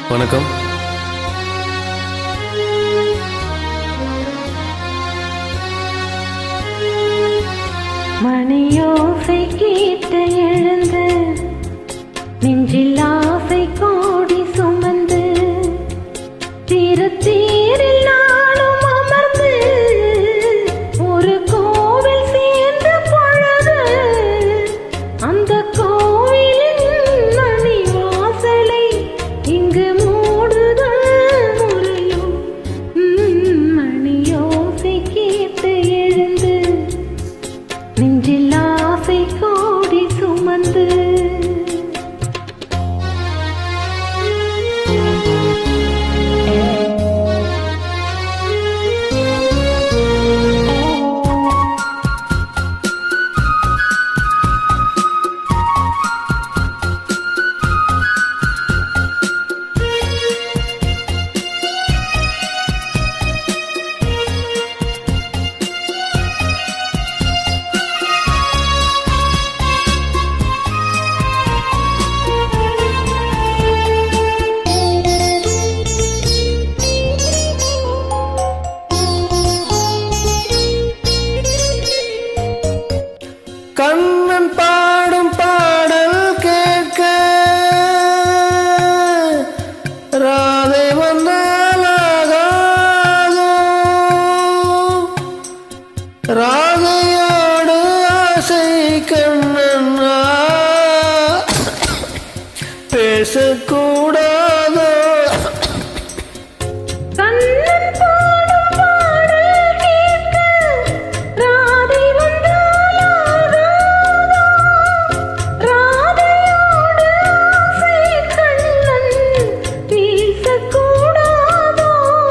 வணக்கம் மணியோசை கேட்டு எழுந்து நெஞ்சில் ஆசை கோடி சுமந்து திருத்தீரில் நானும் அமர்ந்து ஒரு கோவில் சேர்ந்த பொழுது அந்த கோவிலின் மணி வாசலை இங்கு மூடுதல் முறையோ ம், மணியோசை கேட்டு எழுந்து நெஞ்சில் ஆசை கோடி சுமந்து கண்ணன் பாடும் பாடல் கேட்க ராதை வந்தாலாகாதோ ராதையோடு ஆசை கண்ணன் ஆ, பேசக்கூடாதோ கண்ணன் பாடும் பாடல் கேட்க ராதை வந்தாலாகாதோ ராதையோடு ஆசை கண்ணன் பேசக்கூடாதோ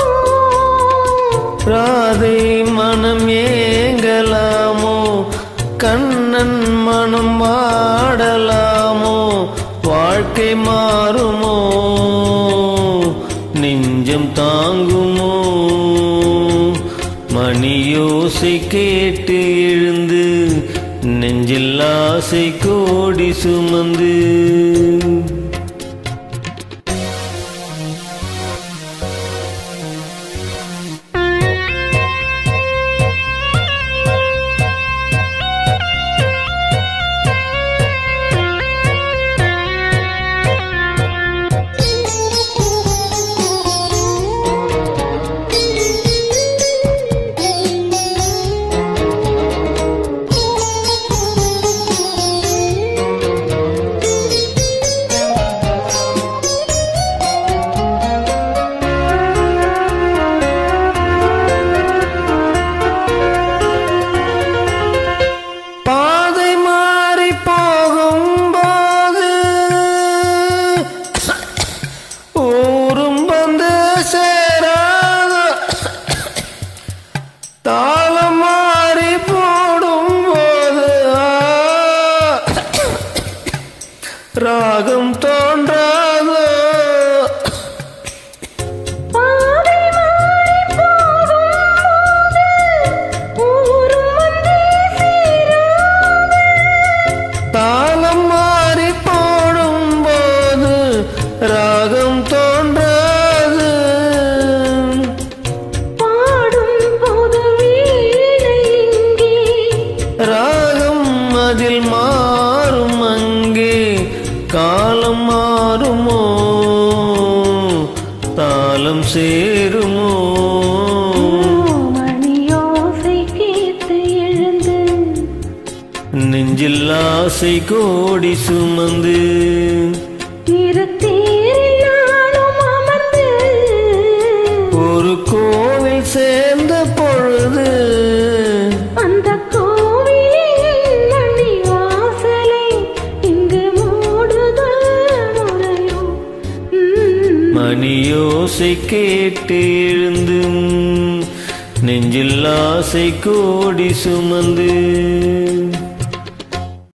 ராதை மனம் ஏங்கலாமோ கண்ணன் மனம் வாடலாமோ வாழ்க்கை மாறுமோ நெஞ்சம் தாங்குமோ மணியோசை கேட்டு எழுந்து நெஞ்சில் ஆசை கோடி சுமந்து பாதை மாறி போகும்போது ஊரும் வந்து சேராத தாளம் மாறி போடும்போது ஆ, ராகம் தோன்றாதோ பாதை மாறி போகும்போது ஊரும் வந்தே சேராது தாளம் மாறி போடும்போது ராகம் தோன்றாது பாடும் போது வீணை இங்கே ராகம் அதில் மாறும் அங்கே காலம் மாறுமோ தாளம் சேருமோ மணியோசை கேட்டு எழுந்து நெஞ்சில் ஆசை கோடி சுமந்து திருத்தேரில் நானும் அமர்ந்து ஒரு கோவில் சேர்ந்த பொழுது அந்த கோவிலின் மணி வாசலை இங்கு மூடுதல் முறையோ ம், மணியோசை கேட்டு எழுந்தும் நெஞ்சில் ஆசை கோடி சுமந்து